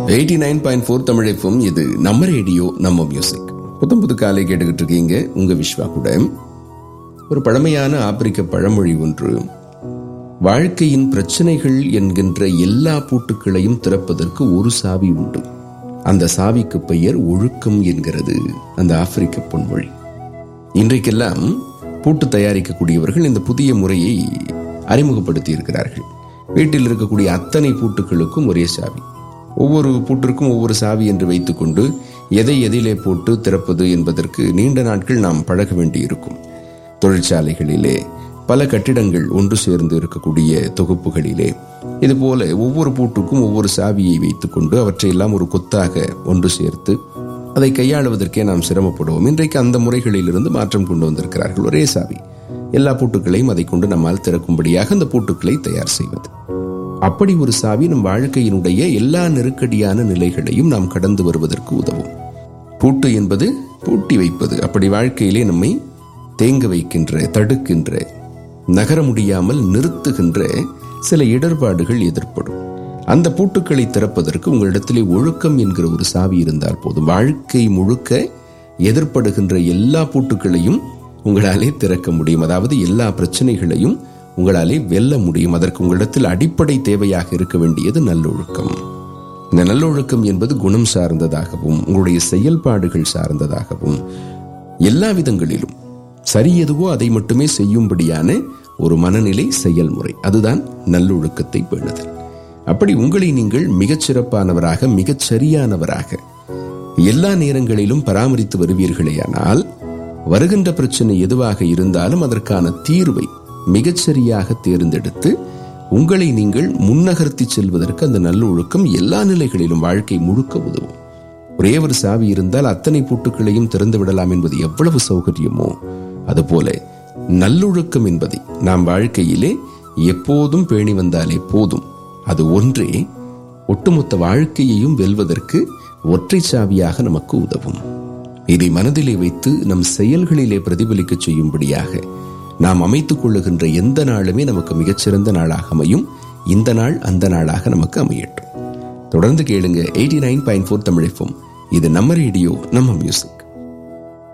eighty nine point four தமிழைப்பும் இது நம்ம ரேடியோ நம்ம மியூசிக் புத்தம் புது காலை கேட்டுக்கிட்டு இருக்கீங்க உங்க விஸ்வா கூட ஒரு பழமையான ஆப்பிரிக்க பழமொழி ஒன்று வாழ்க்கையின் பிரச்சனைகள் என்கின்ற எல்லா பூட்டுக்களையும் திறப்பதற்கு ஒரு சாவி உண்டு அந்த சாவிக்கு பெயர் ஒழுக்கம் என்கிறது அந்த ஆப்பிரிக்க பொன்மொழி இன்றைக்கெல்லாம் பூட்டு தயாரிக்கக்கூடியவர்கள் இந்த புதிய முறையை அறிமுகப்படுத்தி இருக்கிறார்கள் வீட்டில் இருக்கக்கூடிய அத்தனை பூட்டுகளுக்கும் ஒரே சாவி ஒவ்வொரு பூட்டிற்கும் ஒவ்வொரு சாவி என்று வைத்துக்கொண்டு எதை எதிலே போட்டு திறப்பது என்பதற்கு நீண்ட நாட்கள் நாம் பழக வேண்டியிருக்கும் தொழிற்சாலைகளிலே பல கட்டிடங்கள் ஒன்று சேர்ந்து இருக்கக்கூடிய தொகுப்புகளிலே இதுபோல ஒவ்வொரு பூட்டுக்கும் ஒவ்வொரு சாவியை வைத்துக்கொண்டு அவற்றையெல்லாம் ஒரு கொத்தாக ஒன்று சேர்த்து அதை கையாளுவதற்கே நாம் சிரமப்படுவோம் இன்றைக்கு அந்த முறைகளிலிருந்து மாற்றம் கொண்டு வந்திருக்கிறார்கள் ஒரே சாவி எல்லா பூட்டுகளையும் அதை கொண்டு நம்மால் திறக்கும்படியாக அந்த பூட்டுக்களை தயார் செய்வது அப்படி ஒரு சாவி நம் வாழ்க்கையினுடைய எல்லா நெருக்கடியான நிலைகளையும் நாம் கடந்து வருவதற்கு உதவும் பூட்டு என்பது பூட்டி வைப்பது அப்படி வாழ்க்கையிலே நம்மை தேங்க வைக்கின்ற தடுக்கின்ற நகர முடியாமல் நிறுத்துகின்ற சில இடர்பாடுகள் எதிர்ப்படும் அந்த பூட்டுக்களை திறப்பதற்கு உங்களிடத்திலே ஒழுக்கம் என்கிற ஒரு சாவி இருந்தால் போதும் வாழ்க்கை முழுக்க எதிர்ப்படுகின்ற எல்லா பூட்டுக்களையும் உங்களாலே திறக்க முடியும் அதாவது எல்லா பிரச்சனைகளையும் உங்களாலே வெல்ல முடியும் அதற்கு உங்களிடத்தில் அடிப்படை தேவையாக இருக்க வேண்டியது நல்லொழுக்கம் இந்த நல்லொழுக்கம் என்பது குணம் சார்ந்ததாகவும் உங்களுடைய செயல்பாடுகள் சார்ந்ததாகவும் எல்லா விதங்களிலும் சரி எதுவோ அதை மட்டுமே செய்யும்படியான ஒரு மனநிலை செயல்முறை அதுதான் நல்லொழுக்கத்தை பேணுதல் அப்படி உங்களை நீங்கள் மிகச் சிறப்பானவராக மிகச் சரியானவராக எல்லா நேரங்களிலும் பராமரித்து வருவீர்களேயானால் வருகின்ற பிரச்சனை எதுவாக இருந்தாலும் அதற்கான தீர்வை மிகச்சரியாக தேர்ந்தெடுத்து உங்களை நீங்கள் முன்னகர்த்தி செல்வதற்கு அந்த நல்லொழுக்கம் எல்லா நிலைகளிலும் வாழ்க்கை முழுக்க உதவும் ஒரே ஒரு சாவி இருந்தால் அத்தனை பூட்டுக்களையும் திறந்து விடலாம் என்பது எவ்வளவு சௌகரியமோ அதுபோல நல்லொழுக்கம் என்பதை நாம் வாழ்க்கையிலே எப்போதும் பேணி வந்தாலே போதும் அது ஒன்றே ஒட்டுமொத்த வாழ்க்கையையும் வெல்வதற்கு ஒற்றை சாவியாக நமக்கு உதவும் இதை மனதிலே வைத்து நம் செயல்களிலே பிரதிபலிக்க செய்யும்படியாக நாம் அமைத்துக் கொள்ளுகின்ற எந்த நாளுமே நமக்கு மிகச்சிறந்த நாளாக அமையும் இந்த நாள் அந்த நாளாக நமக்கு அமையட்டும் தொடர்ந்து கேளுங்க eighty nine point four Tamil இது நம்ம ரேடியோ நம்ம மியூசிக்